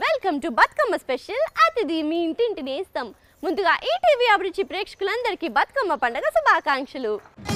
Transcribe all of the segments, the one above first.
Welcome to Bathukamma special అతిథి మీ ఇంటింటి నేస్తాం ముందుగా ఈ టీవీ అభిరుచి ప్రేక్షకులందరికీ బతుకమ్మ పండుగ శుభాకాంక్షలు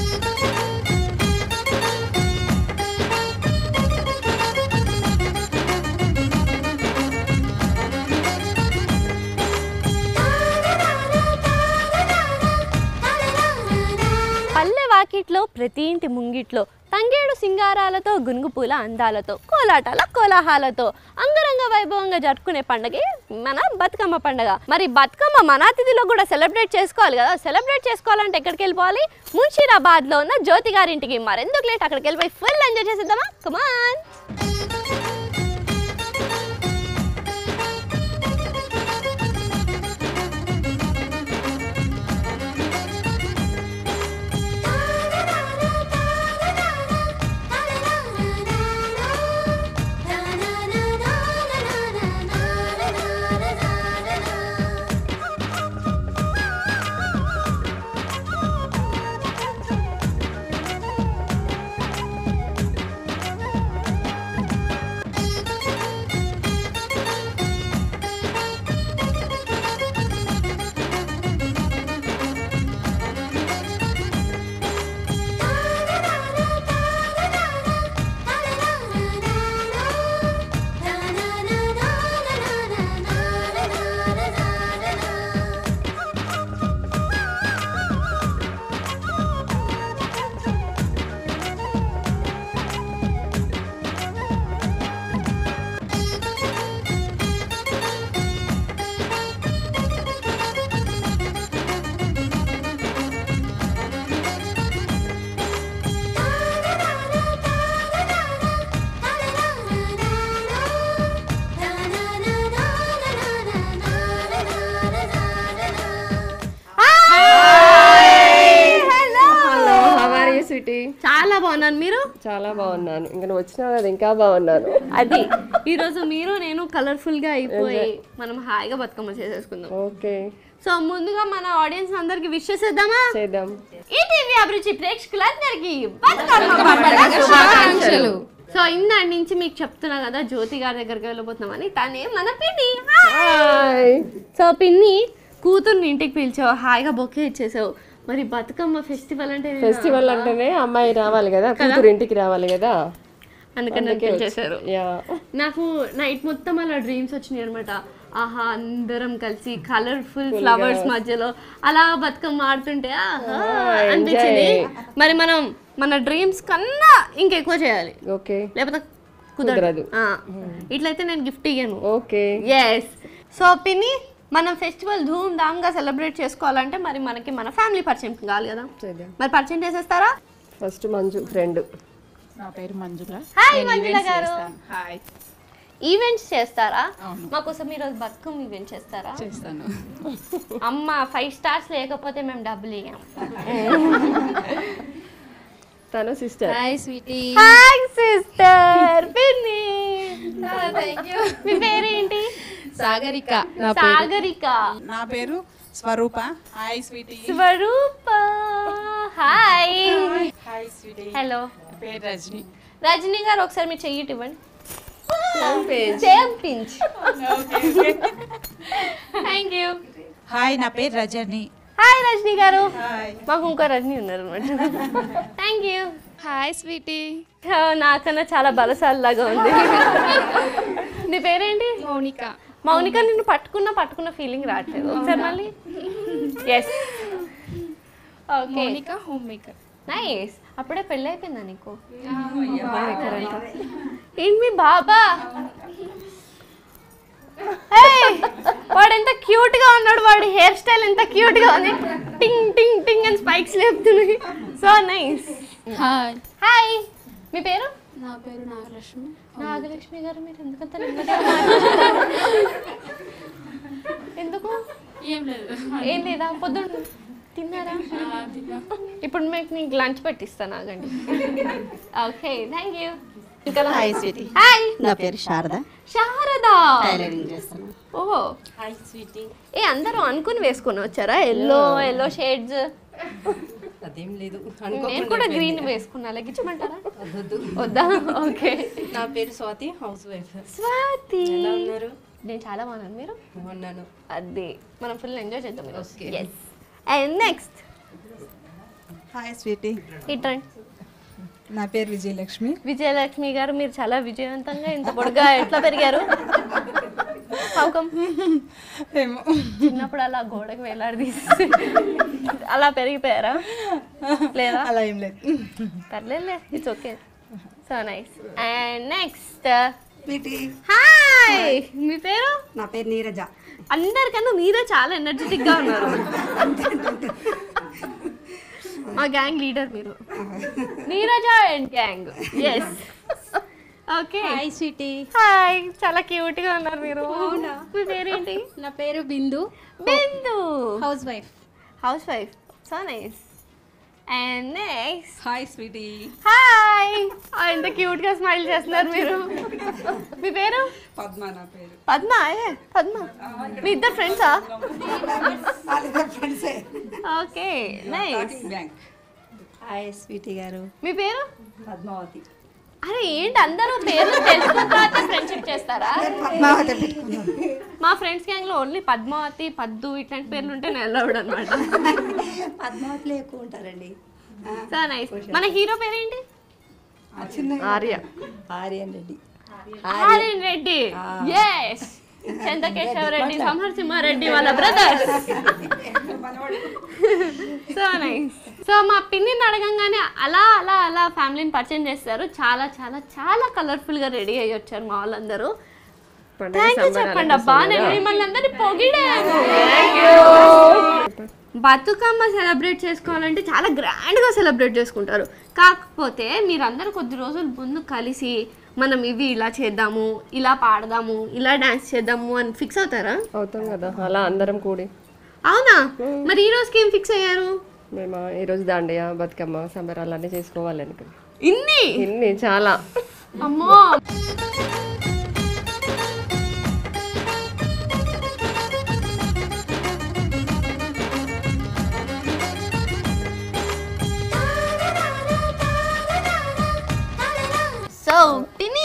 పల్లె వాకిట్లో ప్రతి ఇంటి ముంగిట్లో తంగేడు సింగారాలతో గునుగుపూల అందాలతో కోలాటాల కోలాహాలతో అంగరంగ వైభవంగా జరుపుకునే పండగే మన బతుకమ్మ పండగ మరి బతుకమ్మ మన అతిథిలో కూడా సెలబ్రేట్ చేసుకోవాలి కదా సెలబ్రేట్ చేసుకోవాలంటే ఎక్కడికి వెళ్ళిపోవాలి మున్షీరాబాద్లో ఉన్న జ్యోతి గారింటికి మరెందుకు లేట్ అక్కడికి వెళ్ళిపోయి ఫుల్ ఎంజాయ్ చేసేద్దామా come on hello hello how are you sweetie చాలా బాగున్నాను మీరు చాలా బాగున్నాను ఇంకా నువ్వు వచ్చినావు కదా ఇంకా బాగున్నాను అది ఈరోజు మీరు నేను కలర్ఫుల్ గా అయిపోయి మనం హాయిగా బతుకమ్మ చేసేసుకుందాం ఓకే సో ముందుగా మన ఆడియన్స్ అందరికి విష్ చేసేద్దామా చేద్దాం ఈ టీవీ అభిరుచి ప్రేక్షకులందరికీ బతుకమ్మ పండుగ శుభాకాంక్షలు సో ఇందాటి నుంచి మీకు చెప్తున్నా కదా జ్యోతి గారి దగ్గరికి వెళ్ళబోతున్నామని తనే మన పిన్ని హాయ్ సో పిన్ని కూతుర్ని ఇంటికి పిలిచావు హాయిగా బొకే ఇచ్చేసావు మరి బతుకమ్మ ఫెస్టివల్ అంటే ఫెస్టివల్ అంటేనే అమ్మాయి రావాలి కదా కూతురు ఇంటికి రావాలి కదా అందుకని నన్ను పిలిచేశారు యా నాకు నైట్ మొత్తం అలా డ్రీమ్స్ వచ్చినాయి అనమాట ఆహా అందరం కలిసి కలర్ఫుల్ ఫ్లవర్స్ మధ్యలో అలా బతుకమ్మ ఆడుతుంటే ఆహా అనిపించింది మరి మనం మన డ్రీమ్స్ కన్నా ఇంకెక్కువ చేయాలి ఓకే లేకపోతే కుదరదు. కుదరదు ఆ. ఇట్లయితే నేను గిఫ్ట్ ఇయ్యను ఓకే ఎస్ సో పిన్ని మనం ఫెస్టివల్ ధూమ్ ధామ్ గా సెలబ్రేట్ చేసుకోవాలంటే మరి మనకి మన ఫ్యామిలీ పరిచయం కావాలి కదా చేద్దాం మరి పరిచయం చేసేస్తారా ఫస్ట్ మంజు ఫ్రెండ్ నా పేరు మంజుల హాయ్ నేను మంజుల events గారు చేస్తాను. హాయ్ ఈవెంట్స్ చేస్తారా అవును. మాకోసం ఈరోజు బతుకమ్మ ఈవెంట్ చేస్తారా చేస్తాను అమ్మ ఫైవ్ స్టార్స్ లేకపోతే మేము డబ్బులు ఇయ్యాం తన sister hi sweetie hi sister పిన్ని మీ పేరేంటి సాగరిక సాగరిక నా పేరు Swaroopa hi sweetie Swaroopa hi hi sweetie hello పేరు రజని రజనీ గారు ఒకసారి మీ చెయ్యి ఇటు ఇవ్వండి same pinch thank you hi నా పేరు రజని హాయ్ రజనీ గారు హాయ్ మాకు ఇంకో రజనీ ఉన్నారు అనమాట థ్యాంక్ యూ హాయ్ స్వీటీ నాకన్నా చాలా బలశాలిలాగా ఉంది నీ పేరేంటి మౌనిక మౌనిక నిన్ను పట్టుకున్న పట్టుకున్న ఫీలింగ్ రావట్లేదు ఒకసారి మళ్ళీ yes okay Mounika home maker nice అప్పుడే పెళ్ళి అయిపోయిందా నీకు ఏంటి మీ బాబా ఏయ్, వాడు ఎంత క్యూట్ గా ఉన్నాడు వాడి హెయిర్ స్టైల్ ఎంత క్యూట్ గా ఉంది టింగ్ టింగ్ టింగ్ అని స్పైక్స్ లేపుతున్నాయి సో నైస్ హాయ్ హాయ్ మీ పేరు నా పేరు నాగలక్ష్మి నాగలక్ష్మి గారు మీరు ఎందుకంత నెమ్మదిగా మాట్లాడుతున్నారు? ఎందుకు ఏం లేదు ఏం లేదా పొద్దున్న తిన్నారా ఇప్పుడు మీకు మీకు లంచ్ పెట్టిస్తాను ఆగండి ఓకే థ్యాంక్ యూ ఇంకా హాయ్ స్వీటీ హాయ్ నా పేరు శారద శారదా టైలరింగ్ చేస్తాను ఓహో హాయ్ స్వీటీ ఏ అందరూ అనుకుని వేసుకొని వచ్చారా ఎల్లో ఎల్లో షేడ్స్ అదేం లేదు నేను కూడా గ్రీన్ వేసుకున్నా లెగ్గించమంటారా వద్దా ఓకే నా పేరు స్వాతి హౌస్ వైఫ్ స్వాతి ఎలా ఉన్నారు నేను చాలా బాగున్నాను మీరు ఉన్నాను అది మనం ఫుల్ ఎంజాయ్ చేద్దాం Okay. Yes and next hi sweetie ఇట్రండి నా పేరు విజయలక్ష్మి విజయలక్ష్మి గారు మీరు చాలా విజయవంతంగా ఇంత పొడుగా ఎట్లా పెరిగారు హౌకం ఏమో చిన్నప్పుడు అలా గోడకు వేలాడదీసి అలా పెరిగిపోయారా లేదా అలా ఏం లేదు పర్లేదులే it's okay so nice and next sweetie hi మీ పేరు నా పేరు నీరజ అందరికన్నా మీరే చాలా ఎనర్జెటిక్ గా ఉన్నారు మా గ్యాంగ్ లీడర్ మీరు Neeraja and gang yes okay hi sweetie hi చాలా క్యూట్ గా ఉన్నారు మీరు మీ పేరేంటి నా పేరు Bindu Bindu house wife house wife so nice and next hi sweetie hi ఎంత క్యూట్ గా స్మైల్ చేస్తున్నారు మీరు మీ పేరు పద్మ నా పేరు పద్మ ఏ పద్మ మీ ఇద్దరు ఫ్రెండ్సా ఫ్రెండ్సే okay nice bank hi sweetie గారు మీ పేరు పద్మావతి అరే ఏంటి అందరూ పేర్లు తెలుసుకున్న తర్వాత ఫ్రెండ్షిప్ చేస్తారా పద్మావతి పెట్టుకున్నాను మా ఫ్రెండ్స్ గ్యాంగ్ లో ఓన్లీ పద్మావతి పద్దు ఇట్లాంటి పేర్లు ఉంటే నేను అలౌడ్ అనమాట పద్మావతిలో ఎక్కువ ఉంటారండి సో నైస్ మన హీరో పేరేంటి చిన్న ఆర్య ఆర్యన్ రెడ్డి ఆర్యన్ రెడ్డి ఎస్ చంద్రకేశవ రెడ్డి సమరసింహారెడ్డి వాళ్ళ బ్రదర్స్ సో నైస్ సో మా పిన్నిని అడగంగానే అలా అలా అలా ఫ్యామిలీని పరిచయం చేస్తారు చాలా చాలా చాలా కలర్ఫుల్ గా రెడీ అయ్యి వచ్చారు మా వాళ్ళందరూ పండగ థ్యాంక్ యూ సంబరాల చెప్పండి అబ్బా కోసం నేను కదా. మిమ్మల్ని అందరినీ పొగిడాను బతుకమ్మ సెలబ్రేట్ చేసుకోవాలంటే చాలా గ్రాండ్గా సెలబ్రేట్ చేసుకుంటారు కాకపోతే మీరందరూ కొద్ది రోజుల ముందు కలిసి మనం ఇవి ఇలా చేద్దాము ఇలా పాడదాము ఇలా డాన్స్ చేద్దాము అని ఫిక్స్ అవుతారా అవుతాం కదా అలా అందరం కూడి అవునా మరి ఈ రోజుకి ఏం ఫిక్స్ అయ్యారు మేము ఈరోజు దాండియా బతుకమ్మ సంబరాలు అన్నీ చేసుకోవాలి అనుకున్నాం ఇన్ని ఇన్ని చాలా అమ్మో సో పిని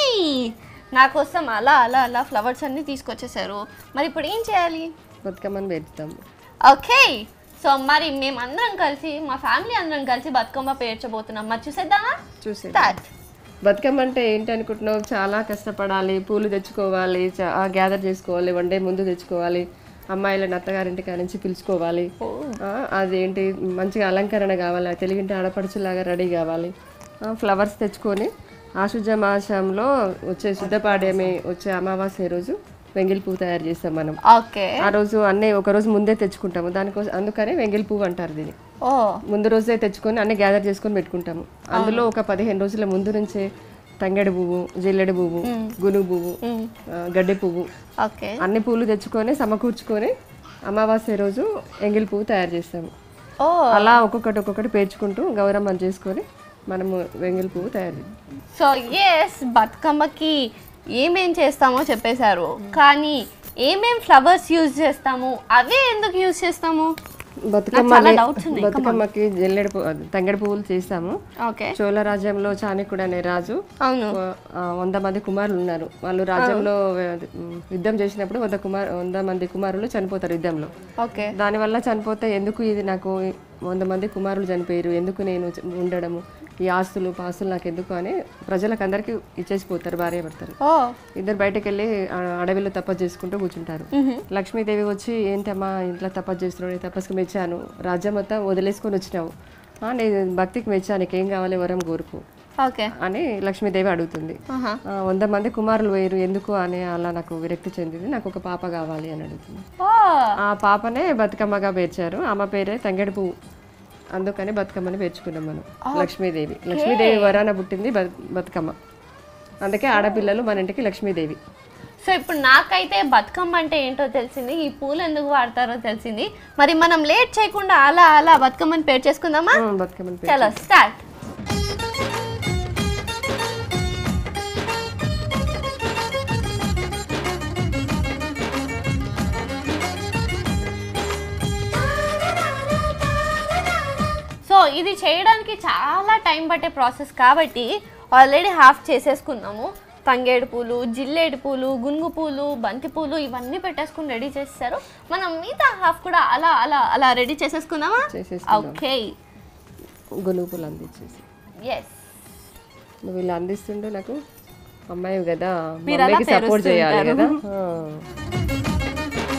నా కోసం అలా అలా అలా ఫ్లవర్స్ అన్ని తీసుకొచ్చేసారు మరి ఇప్పుడు ఏం చేయాలి బతుకమ్మని పెడతాం ఓకే సో మరి మేమందరం కలిసి మా ఫ్యామిలీ అందరం కలిసి బతుకమ్మ పేర్చబోతున్నాం మరి చూసేద్దామా చూసే స్టార్ట్ బతుకమ్మ అంటే ఏంటి అనుకుంటున్నావు చాలా కష్టపడాలి పూలు తెచ్చుకోవాలి గ్యాదర్ చేసుకోవాలి వన్ డే ముందు తెచ్చుకోవాలి అమ్మాయిలను అత్తగారింటి నుంచి పిలుచుకోవాలి ఆ, అదేంటి మంచిగా అలంకరణ కావాలి తెలుగింటి ఆడపడుచులాగా రెడీ కావాలి ఫ్లవర్స్ తెచ్చుకొని ఆశుజ మాసంలో వచ్చే శుద్ధపాడ్యమి వచ్చే అమావాస్య రోజు వెంగిల్ పువ్వు తయారు చేస్తాం మనం ఓకే ఆ రోజు అన్నీ ఒక రోజు ముందే తెచ్చుకుంటాము దానికోసం అందుకనే వెంగిల్ పువ్వు అంటారు దీన్ని ఓ ముందు రోజే తెచ్చుకొని అన్ని గ్యాదర్ చేసుకొని పెట్టుకుంటాము అందులో ఒక పదిహేను రోజుల ముందు నుంచే తంగెడు పువ్వు జిల్లెడు పువ్వు గునుగు పువ్వు ఆ, గడ్డి పువ్వు ఓకే అన్ని పూలు తెచ్చుకొని సమకూర్చుకొని అమావాస్య రోజు ఎంగిల్ పువ్వు తయారు చేస్తాము ఓ అలా ఒక్కొక్కటి ఒక్కొక్కటి పేర్చుకుంటూ గౌరమ్మని చేసుకొని మనము వెంగిల్ పువ్వు తయారు చేస్తాం సో ఎస్ బతుకమ్మకి ఏమేం చేస్తామో చెప్పేశారు కానీ ఏమేం ఫ్లవర్స్ యూజ్ చేస్తాము అవే ఎందుకు యూజ్ చేస్తాము బతుకమ్మ చాలా doubts ఉన్నాయి. బతుకమ్మకి జల్లెడు పువ్వు తంగెడు పువ్వులు చేస్తాము ఓకే చోళ రాజ్యంలో చాణక్యుడు అనే రాజు అవును ఆ, వంద మంది కుమారులు ఉన్నారు వాళ్ళు రాజ్యంలో ఉమ్, యుద్ధం చేసినప్పుడు వంద కుమార్ వంద మంది కుమారులు చనిపోతారు యుద్ధంలో ఓకే దానివల్ల చనిపోతే ఎందుకు ఇది నాకు వంద మంది కుమారులు చనిపోయారు ఎందుకు నేను చ- ఉండడము ఈ ఆస్తులు పాస్తులు నాకు ఎందుకు అని ప్రజలకు అందరికీ ఇచ్చేసిపోతారు భార్య భర్తలు ఓ ఇద్దరు బయటకు వెళ్ళి ఆ, అడవిలో తపస్సు చేసుకుంటూ కూర్చుంటారు లక్ష్మీదేవి వచ్చి ఏంటమ్మా ఇంట్లో తపస్సు చేస్తున్నావు నీ తపస్సుకు మెచ్చాను రాజ్యం మొత్తం వదిలేసుకొని వచ్చినావు "ఆ, నేను భక్తికి మెచ్చాను నీకేం కావాలి వరం కోరుకు ఓకే అని లక్ష్మీదేవి అడుగుతుంది ఆహా. ఆ, వంద మంది కుమారులు వేరు ఎందుకు అని అలా నాకు విరక్తి చెందింది నాకు ఒక పాప కావాలి అని అడుగుతుంది ఓ ఆ పాపనే బతుకమ్మగా పేర్చారు ఆమె పేరే తంగెడు పువ్వు అందుకని బతుకమ్మని పేర్చుకున్నాం మనం లక్ష్మీదేవి లక్ష్మీదేవి వరాన పుట్టింది బతు- బతుకమ్మ అందుకే ఆడపిల్లలు మన ఇంటికి లక్ష్మీదేవి సో ఇప్పుడు నాకైతే బతుకమ్మ అంటే ఏంటో తెలిసింది ఈ పూలు ఎందుకు వాడతారో తెలిసింది మరి మనం లేట్ చేయకుండా అలా అలా బతుకమ్మని పేరు చేసుకుందామా ఆ, బతుకమ్మని పేర్చు. చలో స్టార్ట్ సో ఇది చేయడానికి చాలా టైం పట్టే ప్రాసెస్ కాబట్టి ఆల్రెడీ హాఫ్ చేసేసుకున్నాము తంగేడు పూలు జిల్లేడు పూలు గునుగు పూలు బంతి పూలు ఇవన్నీ పెట్టేసుకుని రెడీ చేస్తారు మనం మిగతా హాఫ్ కూడా అలా అలా అలా రెడీ చేసేసుకుందామా చేసేసుకుందాం. ఓకే గునుగు పూలు అందించేసి ఎస్ నువ్వు ఇలా అందిస్తుంటే నాకు అమ్మాయి కదా మీరు అలా మమ్మీకి సపోర్ట్ చేయాలి కదా పేరుస్తుంటారు. ఆ.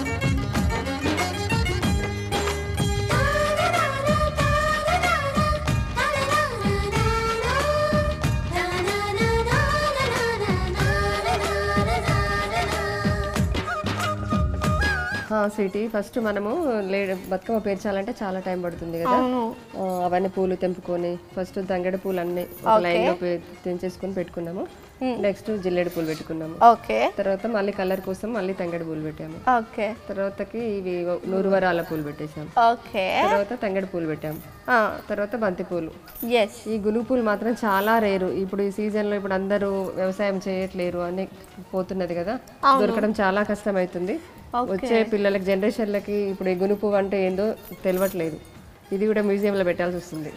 ఆ, స్వీటీ ఫస్ట్ మనము లే బతుకమ్మ పేర్చాలంటే చాలా టైం పడుతుంది కదా అవును ఆ, అవన్నీ పూలు తెంపుకొని ఫస్ట్ తంగడి పూలు అన్ని ఒక లైన్ లో పే- తెంచేసుకొని పెట్టుకున్నాము నెక్స్ట్ జిల్లేడు పూలు పెట్టుకున్నాము ఓకే తర్వాత మళ్ళీ కలర్ కోసం మళ్ళీ తంగడి పూలు పెట్టాము ఓకే తర్వాతకి ఇవి నూరు వరాల పూలు పెట్టేసాము ఓకే తర్వాత తంగడి పూలు పెట్టాము తర్వాత బంతి పూలు ఎస్ ఈ గునుగు పూలు మాత్రం చాలా రేరు ఇప్పుడు ఈ సీజన్ లో ఇప్పుడు అందరూ వ్యవసాయం చేయట్లేరు అని పోతున్నది కదా దొరకడం చాలా కష్టం అవుతుంది వచ్చే పిల్లలకి జనరేషన్లకి ఇప్పుడు ఈ గునుగు పువ్వు అంటే ఏందో తెలియట్లేదు ఇది కూడా మ్యూజియంలో పెట్టాల్సి వస్తుంది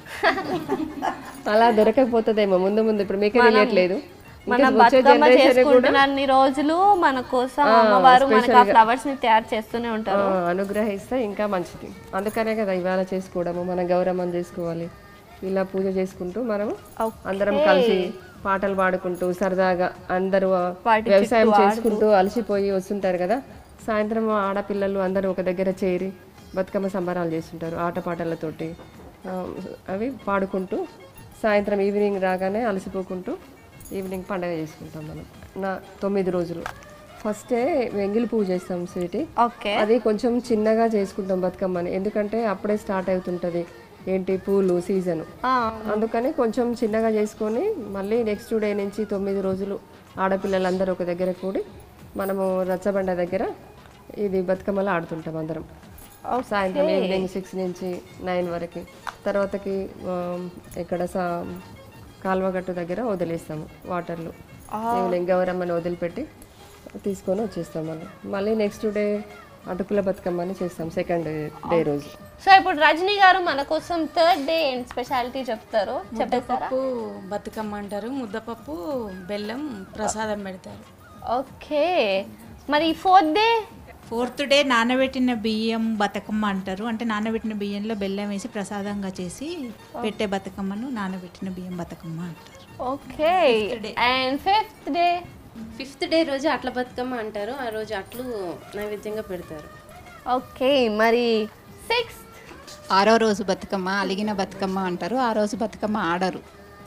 అలా దొరకకపోతుందేమో ముందు ముందు ఇప్పుడు మీకే తెలియట్లేదు మన ఇంకా వచ్చే బతుకమ్మ జనరేషన్ కూడా చేసుకుంటున్నన్ని రోజులు మన కోసం అమ్మవారు మనకు ఆ ఫ్లవర్స్ ని తయారు చేస్తూనే ఉంటారు ఆ, అనుగ్రహిస్తే ఇంకా మంచిది అందుకనే కదా ఇవాళ చేసుకోవడము మనం గౌరవం చేసుకోవాలి ఇలా పూజ చేసుకుంటూ మనము అందరం కలిసి పాటలు పాడుకుంటూ సరదాగా అందరూ ఆ వ్యవసాయం చేసుకుంటూ అలసిపోయి వస్తుంటారు కదా సాయంత్రం ఆడపిల్లలు అందరూ ఒక దగ్గర చేరి బతుకమ్మ సంబరాలు చేస్తుంటారు ఆటపాటలతోటి ఆ, అవి పాడుకుంటూ సాయంత్రం ఈవినింగ్ రాగానే అలసిపోకుంటూ ఈవినింగ్ పండగ చేసుకుంటాం మనం నా తొమ్మిది రోజులు ఫస్టే వెంగిలి పూజ చేస్తాం స్వీటీ ఓకే అది కొంచెం చిన్నగా చేసుకుంటాం బతుకమ్మని ఎందుకంటే అప్పుడే స్టార్ట్ అవుతుంటది ఏంటి పూలు సీజన్ అందుకని కొంచెం చిన్నగా చేసుకొని మళ్ళీ నెక్స్ట్ డే నుంచి తొమ్మిది రోజులు ఆడపిల్లలందరూ ఒక దగ్గర కూడి మనము రచ్చబండ దగ్గర ఇది బతుకమ్మలు ఆడుతుంటాం అందరం సాయంత్రం ఈవినింగ్ సిక్స్ నుంచి నైన్ వరకు తర్వాతకి ఆ, ఇక్కడ సా కాలువగట్టు దగ్గర వదిలేస్తాము వాటర్లు ఈవినింగ్ గౌరమ్మని వదిలిపెట్టి తీసుకొని వచ్చేస్తాం మళ్ళీ మళ్ళీ నెక్స్ట్ డే అటుకుల బతుకమ్మని చేస్తాం సెకండ్ డే రోజు సో ఇప్పుడు రజనీ గారు మన కోసం థర్డ్ డే ఏంటి స్పెషాలిటీ చెప్తారు చెప్పేస్తారా ముద్దపప్పు బతుకమ్మ అంటారు ముద్దపప్పు బెల్లం ప్రసాదం పెడతారు ఓకే మరి ఫోర్త్ డే ఫోర్త్ డే నానబెట్టిన బియ్యం బతుకమ్మ అంటారు అంటే నానబెట్టిన బియ్యంలో బెల్లం వేసి ప్రసాదంగా చేసి పెట్టే బతుకమ్మను నానబెట్టిన బియ్యం బతుకమ్మ అంటారు okay and fifth day fifth day రోజు అట్ల బతుకమ్మ అంటారు ఆ రోజు అట్లు నైవేద్యంగా పెడతారు ఓకే మరి సిక్స్త్ ఆరో రోజు బతుకమ్మ అలిగిన బతుకమ్మ అంటారు ఆ రోజు బతుకమ్మ ఆడరు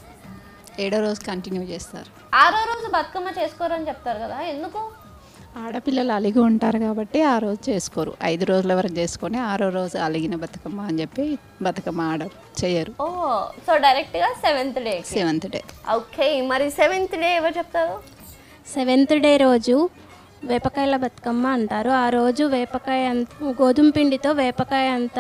ఏడో రోజు కంటిన్యూ చేస్తారు ఆరో రోజు బతుకమ్మ చేసుకోరని చెప్తారు కదా ఎందుకు ఆడపిల్లలు అలిగి ఉంటారు కాబట్టి ఆ రోజు చేసుకోరు ఐదు రోజుల వరకు చేసుకొని ఆరో రోజు అలిగిన బతుకమ్మ అని చెప్పి బతుకమ్మ ఆడరు చేయరు ఓ సో డైరెక్ట్ గా seventh day seventh day okay మరి సెవెంత్ డే ఎవరు చెప్తారు సెవెంత్ డే రోజు వేపకాయల బతుకమ్మ అంటారు ఆ రోజు వేపకాయ అంత గోధుమ పిండితో వేపకాయ అంత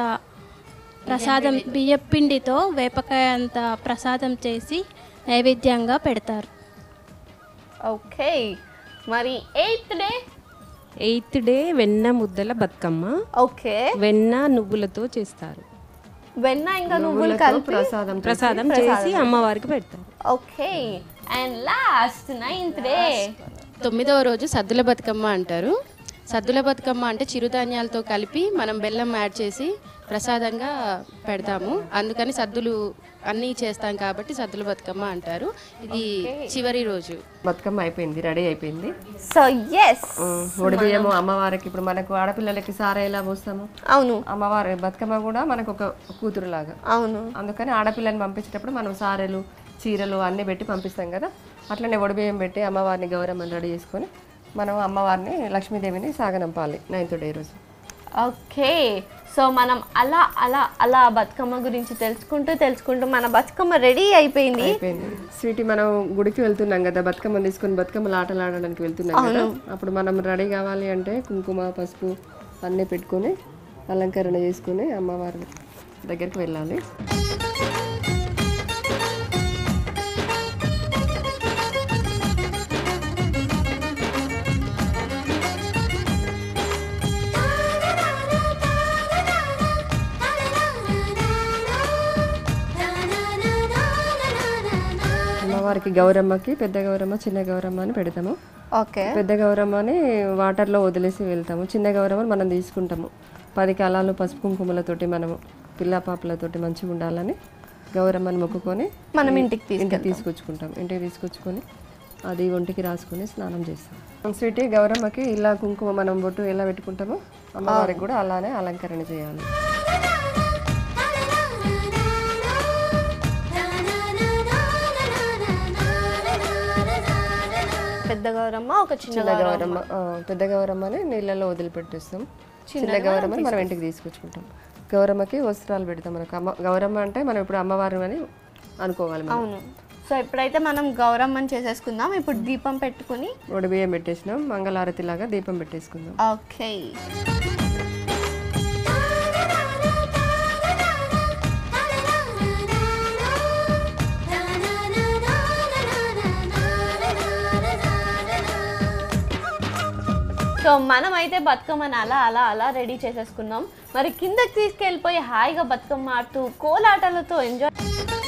ప్రసాదం బియ్య పిండితో వేపకాయ అంత ప్రసాదం చేసి నైవేద్యంగా పెడతారు ఓకే మరి ఎయిత్ డే ఎయిత్ డే వెన్న ముద్దల బతుకమ్మ ఓకే వెన్న నువ్వులతో చేస్తారు వెన్న ఇంకా నువ్వులు నువ్వులతో కలిపి ప్రసాదం ప్రసాదం చేసి అమ్మవారికి పెడతారు okay and last ninth day తొమ్మిదవ రోజు సద్దుల బతుకమ్మ అంటారు సద్దుల బతుకమ్మ అంటే చిరుధాన్యాలతో కలిపి మనం బెల్లం యాడ్ చేసి ప్రసాదంగా పెడతాము అందుకని సద్దులు అన్నీ చేస్తాం కాబట్టి సద్దుల బతుకమ్మ అంటారు ఇది చివరి రోజు బతుకమ్మ అయిపోయింది రెడీ అయిపోయింది సో ఎస్ ఒడి బియ్యము అమ్మవారికి ఇప్పుడు మనకు ఆడపిల్లలకి సారా ఎలా పోస్తాము అవును అమ్మవారి బతుకమ్మ కూడా మనకు ఒక కూతురు లాగా అవును అందుకని ఆడపిల్లని పంపించేటప్పుడు మనం సారెలు చీరలు అన్నీ పెట్టి పంపిస్తాం కదా అట్లనే ఒడి బియ్యం పెట్టి అమ్మవారిని గౌరమ్మని రెడీ చేసుకొని మనం అమ్మవారిని లక్ష్మీదేవిని సాగనంపాలి నైన్త్ డే రోజు ఓకే సో మనం అలా అలా అలా బతుకమ్మ గురించి తెలుసుకుంటూ తెలుసుకుంటూ మన బతుకమ్మ రెడీ అయిపోయింది అయిపోయింది స్వీటీ మనం గుడికి వెళ్తున్నాం కదా బతుకమ్మ తీసుకొని బతుకమ్మలు ఆటలు ఆడడానికి వెళ్తున్నాం కదా అప్పుడు మనం రెడీ కావాలి అంటే కుంకుమ పసుపు అన్నీ పెట్టుకొని అలంకరణ చేసుకుని అమ్మవారి దగ్గరికి వెళ్ళాలి అమ్మవారికి గౌరమ్మకి పెద్ద గౌరమ్మ చిన్న గౌరమ్మ అని పెడతాము ఓకే పెద్ద గౌరమ్మని వాటర్లో వదిలేసి వెళ్తాము చిన్న గౌరమ్మని మనం తీసుకుంటాము పది కాలాలు పసుపు కుంకుమలతోటి మనము పిల్ల పాపలతోటి మంచిగా ఉండాలని గౌరమ్మని మొక్కుకొని మనం ఇంటికి ఇంటికి తీసుకొచ్చుకుంటాం ఇంటికి తీసుకొచ్చుకొని అది ఒంటికి రాసుకొని స్నానం చేస్తాం స్వీటీ గౌరమ్మకి ఇలా కుంకుమ మనం బొట్టు ఎలా పెట్టుకుంటామో అమ్మవారికి కూడా అలానే అలంకరణ చేయాలి పెద్ద గౌరమ్మ ఒక చిన్న చిన్న గౌరమ్మ గౌరమ్మ ఆ, పెద్ద గౌరమ్మని నీళ్ళలో వదిలిపెట్టేస్తాం చిన్న చిన్నగా గౌరమ్మని మనం ఇంటికి తీసుకొచ్చుకుంటాం గౌరమ్మకి వస్త్రాలు పెడతాం మనకు అమ్మ గౌరమ్మ అంటే మనం ఇప్పుడు అమ్మవారు అని అనుకోవాలి మనం అవును సో ఇప్పుడైతే మనం గౌరమ్మని చేసేసుకుందాం ఇప్పుడు దీపం పెట్టుకుని ఒడి బియ్యం పెట్టేసినాం మంగళారతి లాగా దీపం పెట్టేసుకుందాం ఓకే సో మనం అయితే బతుకమ్మని అలా అలా అలా రెడీ చేసేసుకున్నాం మరి కిందకి తీసుకెళ్ళిపోయి హాయిగా బతుకమ్మ ఆడుతూ కోలాటలతో ఎంజాయ్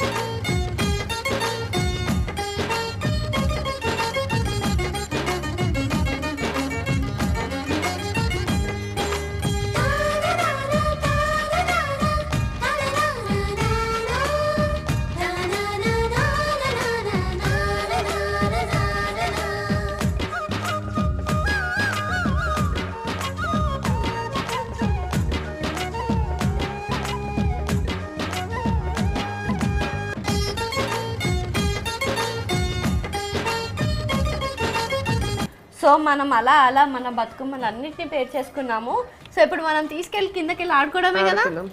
సో మనం అలా అలా మన బతుకమ్మలు అన్నిటిని పేరు చేసుకున్నాము సో ఇప్పుడు మనం తీసుకెళ్ళి కిందకి వెళ్ళి ఆడుకోవడమే కదా ఆడుకుందాం.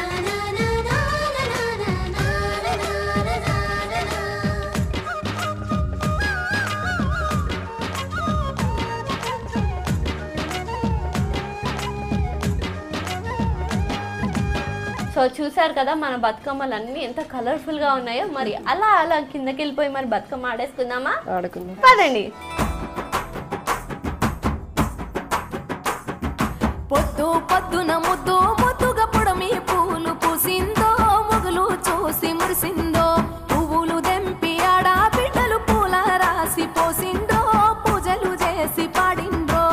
సో చూసారు కదా మన బతుకమ్మలు అన్ని ఎంత కలర్ఫుల్ గా ఉన్నాయో మరి అలా అలా కిందకి వెళ్ళిపోయి మరి బతుకమ్మ ఆడేసుకుందామా ఆడుకుందాం పదండి పొద్దు పొద్దున ముద్దు ముద్దుగా పొడమి పూలు పూసిందో మొగులు చూసి మురిసిందో పువ్వులు దెంపి ఆడ బిడ్డలు పూల రాసి పోసిందో పూజలు చేసి పాడిందో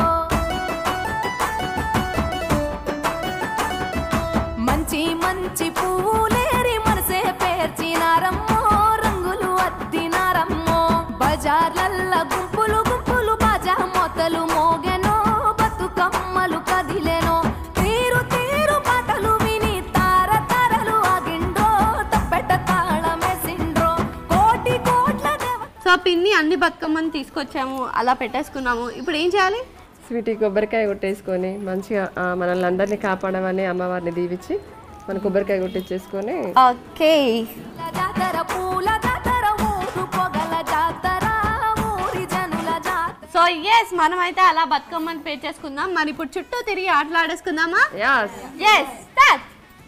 మంచి మంచి పువ్వులేరి మనసే పేర్చినారమ్మో రంగులు అద్దినారమ్మో బజార్లల్ల గుంపులు గుంపులు బాజా మొత్తలు మోగెనో బతుకమ్మలు కదిలెనో తీరు తీరు పాటలు విని తార తారలు ఆగిండ్రో తప్పెట తాళమేసిండ్రో కోటి కోట్ల దేవ సో పిన్ని అన్ని బతుకమ్మని తీసుకొచ్చాము అలా పెట్టేసుకున్నాము ఇప్పుడు ఏం చేయాలి స్వీటీ కొబ్బరికాయ కొట్టేసుకొని మంచిగా ఆ, మనల్ని అందరినీ కాపాడమని అమ్మవారిని దీవించి మన కొబ్బరికాయ కొట్టించేసుకొని ఓకే జాతర పూల జాతర ఊరు పొగల జాతర ఊరి జనుల జాతర సో ఎస్ మనం అయితే అలా బతుకమ్మని పే చేసుకుందాం మరి ఇప్పుడు చుట్టూ తిరిగి ఆటలాడేసుకుందామా yes yes start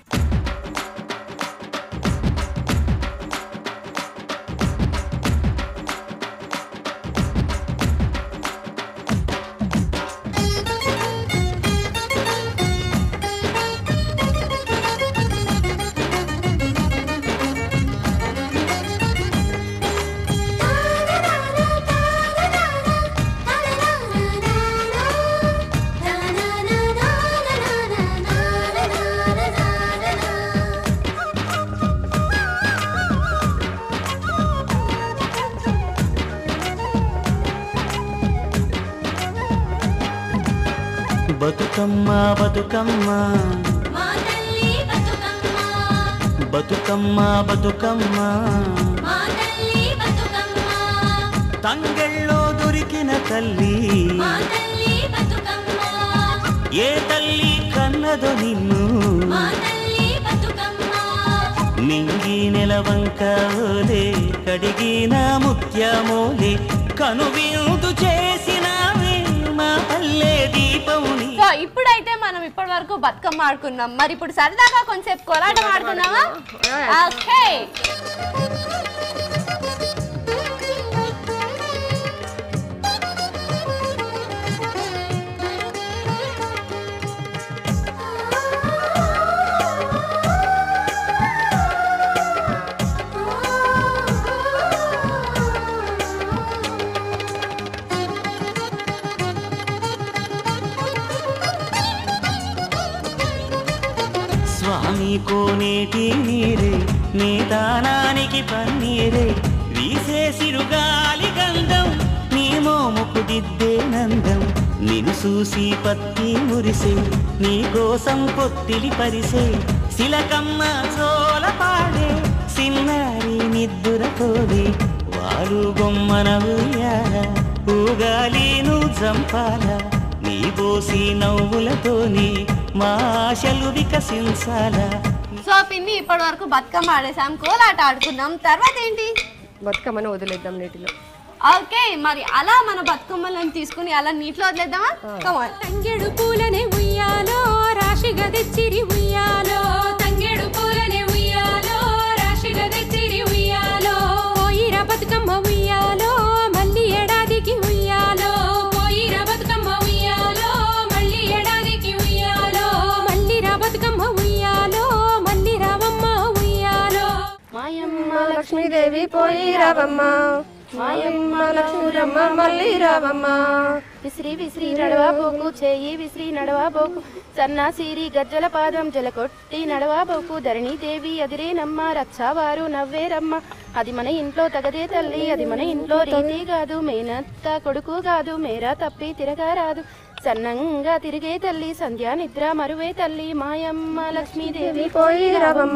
Bathukamma Bathukamma మా తల్లి బతుకమ్మ బతుకమ్మ బతుకమ్మ మా తల్లి బతుకమ్మ తంగెళ్ళో దొరికిన తల్లి మా తల్లి బతుకమ్మ ఏ తల్లి కన్నదో నిన్ను మా తల్లి బతుకమ్మ నింగి నెలవంక ఓలే కడిగిన ముత్యమోలే కనువిందు చేసినావే మా పల్లె దీపముని సో ఇప్పుడైతే మనం ఇప్పటి వరకు బతుకమ్మ ఆడుకున్నాం మరి ఇప్పుడు సరదాగా కొంచెంసేపు కోలాటం ఆడుకుందామా ఓకే స్వామి కోనేటి నీరే నీ దానానికి పన్నీరే వీసే సిరుగాలి గంధం నీ మోముకు దిద్దే నందం నిన్ను చూసి పత్తి మురిసే నీ కోసం పొత్తిలి పరిసే శిలకమ్మ చోల పాడే సిన్నారి నిద్దురతోడి వారు బొమ్మన ఉయ్యాల ఊగాలి నువ్వు చంపాల నీ బోసి నవ్వులతోని మా ఆశలు వికసించాలా సో పిన్ని ఇప్పటి వరకు బతుకమ్మ ఆడేసాం కోలాట ఆడుకున్నాం తర్వాత ఏంటి బతుకమ్మని వదిలేద్దాం నీటిలో ఓకే మరి అలా మన బతుకమ్మలను తీసుకుని అలా నీటిలో వదిలేద్దామా కమాన్ తంగెడు పూలనే ఉయ్యాలో రాశిగా తెచ్చిరి ఉయ్యాలో తంగెడు పూలనే ఉయ్యాలో రాశిగా తెచ్చిరి ఉయ్యాలో పోయిర బతుకమ్మ ఉయ్యాలో మళ్ళీ ఏడాదికి ఉయ్యాలో పోయిర బతుకమ్మ ఉయ్యాలో మళ్ళీ ఏడాదికి ఉయ్యాలో మళ్ళీ రా బతుకమ్మ ఉయ్యాలో మళ్ళీ రావమ్మ ఉయ్యాలో మాయమ్మ లక్ష్మీదేవి పోయి రావమ్మ మాయమ్మ లక్ష్మీరమ్మ మళ్ళీ రావమ్మ విసిరి విసిరి నడవా బోకు చేయి విసిరి నడవా బోకు సన్నా సిరి గజ్జల పాదం జల కొట్టి నడవా బోకు ధరణి దేవి అదిరేనమ్మ రచ్చావారు నవ్వేరమ్మ అది మన ఇంట్లో తగదే తల్లి అది మన ఇంట్లో రీతి కాదు మేనత్త కొడుకు కాదు మేరా తప్పి తిరగారాదు సన్నంగా తిరిగే తల్లి సంధ్యా నిద్ర మరువే తల్లి మాయమ్మ లక్ష్మీదేవి పోయి రావమ్మ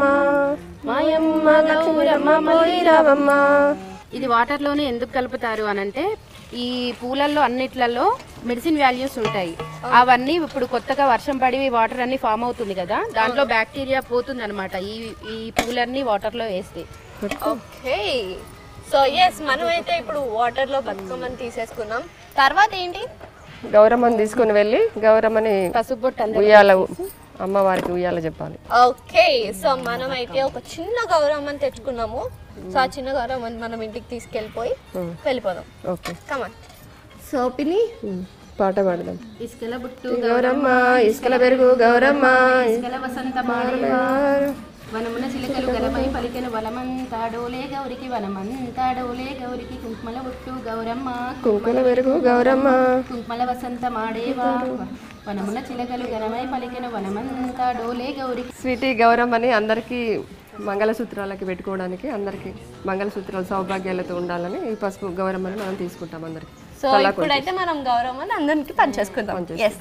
మాయమ్మ గౌరమ్మ పోయి రావమ్మ ఇది వాటర్లోనే ఎందుకు కలుపుతారు అని అంటే ఈ పూలల్లో అన్నిట్లలో మెడిసిన్ వాల్యూస్ ఉంటాయి అవన్నీ ఇప్పుడు కొత్తగా వర్షం పడి వాటర్ అన్ని ఫామ్ అవుతుంది కదా దాంట్లో బ్యాక్టీరియా పోతుంది అనమాట ఈ ఈ పూలన్నీ వాటర్లో వేస్తే ఓకే సో ఎస్ మనమైతే ఇప్పుడు వాటర్ లో బతుకమ్మని తీసేసుకున్నాం తర్వాత ఏంటి గౌరమ్మని తీసుకుని వెళ్ళి గౌరమ్మని పసుపు ఉయ్యాల అమ్మవారికి ఉయ్యాల చెప్పాలి ఓకే సో మనమైతే ఒక చిన్న గౌరమ్మని తెచ్చుకున్నాము సో ఆ చిన్న గౌరమ్మని మనం ఇంటికి తీసుకెళ్ళిపోయి వెళ్ళిపోదాం ఓకే కమాన్ సో పిని పాట పాడదాం ఇసుకల బుట్టు గౌరమ్మ ఇసుకల పెరుగు గౌరమ్మ ఇసుకల వసంత మాడేవా వనమున చిలకలు గలపై పలికెను వనమంతా డోలే గౌరికి వనమంతా డోలే గౌరికి కుంకుమల బుట్టు గౌరమ్మ కుంకుల పెరుగు గౌరమ్మ కుంకుమల వసంత మాడేవా వనమున చిలకలు గనమై పలికెను వనమంతా డోలే గౌరికి స్వీటీ గౌరమ్మని అందరికీ మంగళసూత్రాలకి పెట్టుకోవడానికి అందరికీ మంగళసూత్రాలు సౌభాగ్యాలతో ఉండాలని ఈ పసుపు గౌరమ్మని మనం తీసుకుంటాం అందరికి సో ఇప్పుడైతే మనం గౌరమ్మని అందరికి పనిచేసుకుందాం ఎస్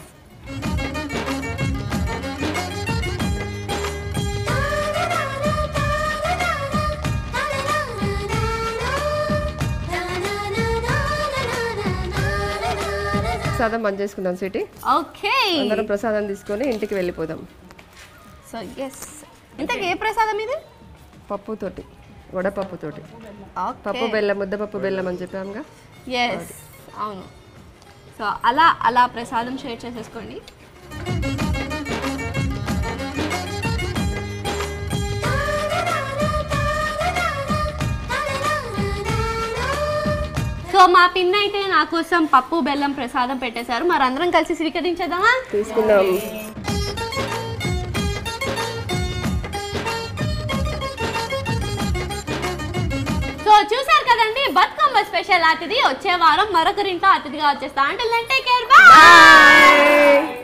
ప్రసాదం బంద్ చేసుకుందాం స్వీటీ ఓకే అందరం ప్రసాదం తీసుకొని ఇంటికి వెళ్ళిపోదాం సో ఎస్ ఇంతకు ఏ ప్రసాదం ఇది పప్పుతోటి వడపప్పుతోటి ఓకే పప్పు బెల్లం ముద్దపప్పు బెల్లం అని చెప్పాముగా ఎస్ అవును సో అలా అలా ప్రసాదం షేర్ చేసేసుకోండి సో మా పిన్న అయితే నా కోసం పప్పు బెల్లం ప్రసాదం పెట్టేశారు మరి అందరం కలిసి స్వీకరించేద్దామా తీసుకుందాం సో చూసారు కదండి బతుకమ్మ స్పెషల్ అతిథి వచ్చే వారం మరొకరింట్లో అతిథిగా వచ్చేస్తా అంటే టేక్ కేర్ బాయ్